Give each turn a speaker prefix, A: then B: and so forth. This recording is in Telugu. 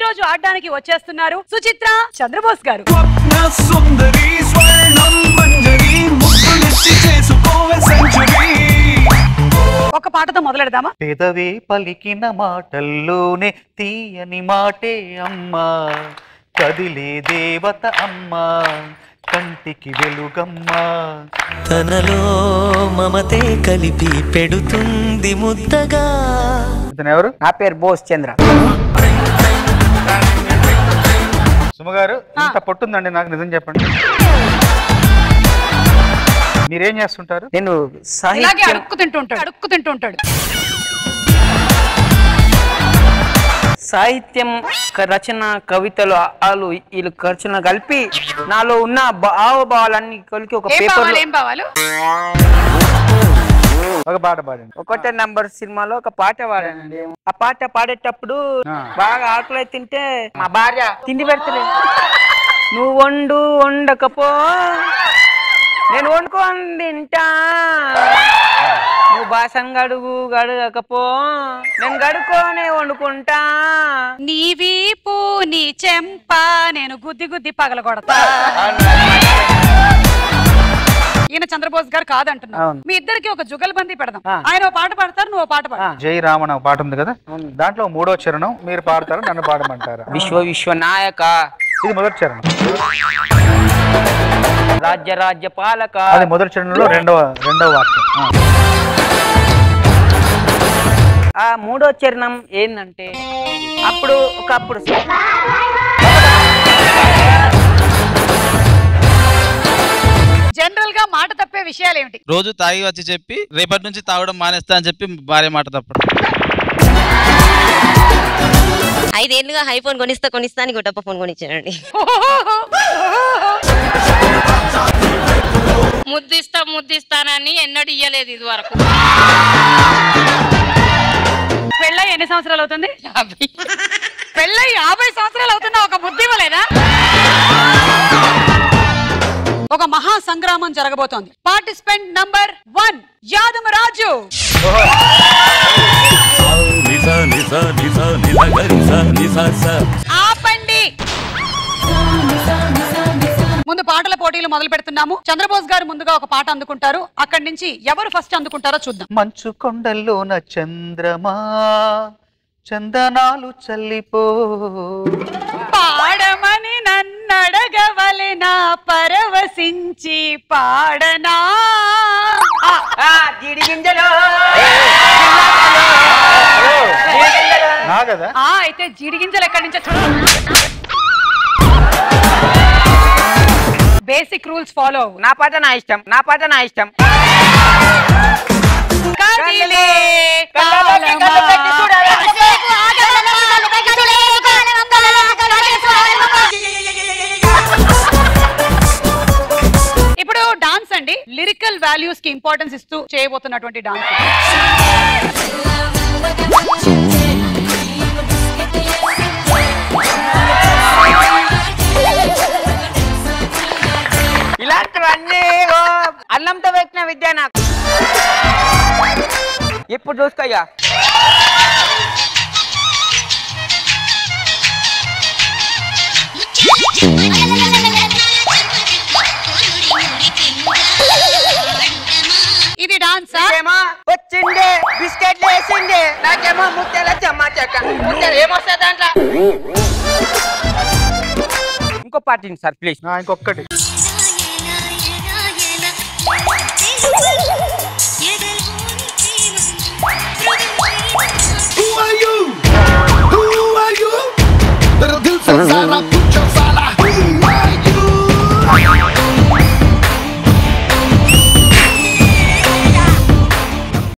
A: రోజు ఆడడానికి వచ్చేస్తున్నారు సుచిత్ర చంద్రబోస్ గారు
B: నా సుందరి స్వర్ణం మంజరి ముక్కులెత్తి చేసుకోవే సెంచురీ
A: ఒక పాటతో మొదలెడదామా
C: పెదవే పలికిన మాటల్లోనే తీయని మాటే అమ్మా కదిలే దేవత అమ్మా కంటికి వెలుగమ్మా
D: తనలో మమతే కలిపి పెడుతుంది ముద్దగా
C: ఇతను ఎవరు
E: నా పేరు బోస్ చంద్ర
C: సుమగారు ఇంత పొట్టుందండి నాకు నిజం చెప్పండి మీరేం చేస్తుంటారు
E: నేను
A: ఇలాగే
E: సాహిత్యం
A: అడుక్కు తింటుంటాడు అడుక్కు తింటుంటాడు
E: సాహిత్యం క- రచన కవితలు ఆలు వీళ్ళు ఖర్చున కలిపి నాలో ఉన్న భావభావాలన్నీ కలిపి ఒక
A: ఏం
E: పేపర్
A: బావాలు ఏం బావాలు
C: ఒక పాట పాడండి
E: ఒకటే నంబర్ సినిమాలో ఒక పాట పాడానండి ఆ పాట పాడేటప్పుడు
C: ఆ.
E: బాగా ఆకలి తింటే మా భార్య తిండి పెడతలే నువ్వు వండు వండకపో నేను వండుకొని తింటా నువ్వు బాసం గడుగు గడగకపో నేను గడుకోనే వండుకుంటా
A: నీ వీపు నీ చెంప నేను గుద్ది గుద్ది పగలగొడతా ఈయన చంద్రబోస్ గారు కాదంటున్నా
E: అవును.
A: మీ ఇద్దరికి ఒక జుగల్బందీ పెడదాం
E: ఆ.
A: ఆయన ఒక పాట పాడతారు నువ్వు ఒక పాట పాడు
E: ఆ.
C: జై రామ అనే ఒక పాట ఉంది కదా దాంట్లో మూడో చరణం మీరు పాడతారు నన్ను పాడమంటారా
E: విశ్వ విశ్వ నాయక
C: ఇది మొదటి చరణం
E: రాజ్య రాజ్య పాలక
C: అది మొదటి చరణంలో రెండవ రెండవ వాక్యం ఆ.
E: ఆ మూడో చరణం ఏంటంటే అప్పుడు ఒకప్పుడు
A: జనరల్ గా మాట తప్పే విషయాలు ఏమిటి
F: రోజు తాగి వచ్చి చెప్పి రేపటి నుంచి తాగడం మానేస్తా అని చెప్పి భార్య మాట తప్పడం
G: ఐదేళ్లుగా ఐఫోన్ కొనిస్తా కొనిస్తా అని గొట్టప్ప ఫోన్ కొనిచ్చానండి
H: ముద్దిస్తా ముద్దిస్తానని ఎన్నడూ ఇయ్యలేదు ఇది వరకు
A: పెళ్ళై ఎన్ని సంవత్సరాలు అవుతుంది పెళ్ళై యాభై సంవత్సరాలు అవుతుందా ఒక బుద్ధి ఇవ్వలేదా ఒక మహా సంగ్రామం జరగబోతోంది participant number one Yadama Raju
B: నిసా నిసా నిసా నిలగ నిసా నిసా సా
A: ఆపండి ముందు పాటల పోటీలు మొదలు పెడుతున్నాము చంద్రబోస్ గారు ముందుగా ఒక పాట అందుకుంటారు అక్కడి నుంచి ఎవరు ఫస్ట్ అందుకుంటారో చూద్దాం
C: మంచు కొండల్లోన చంద్రమా చందనాలు చల్లిపో
A: పాడమని నన్నడగవలెనా పరవశించి పాడనా ఆ,
E: జీడి గింజలు
C: నా కదా
A: ఆ, అయితే జీడిగింజలు ఎక్కడి నుంచో చూడండి బేసిక్ రూల్స్ ఫాలో
E: నా పాట నా ఇష్టం నా పాట నా ఇష్టం
A: కదిలే
E: కళ్ళలోకి కళ్ళు పెట్టి చూడాలి.
A: ఇప్పుడు డాన్స్ అండి లిరికల్ వాల్యూస్ కి ఇంపార్టెన్స్ ఇస్తూ చేయబోతున్నటువంటి డాన్స్
E: ఇలాంటివన్నీ ఓ అన్నంతో పెట్టిన విద్య నాకు ఇప్పుడు చూసుకోయ్యా
A: ఇది డాన్సా
E: ఏమో వచ్చిండే బిస్కెట్లు వేసిండే నాకేమో ముద్దెల చెమ్మ చెక్క ముద్దెలు ఏమొస్తాయి దాంట్లో ఇంకో పాట సార్ ప్లీజ్
C: ఆ, ఇంకొక్కటి
I: ఆ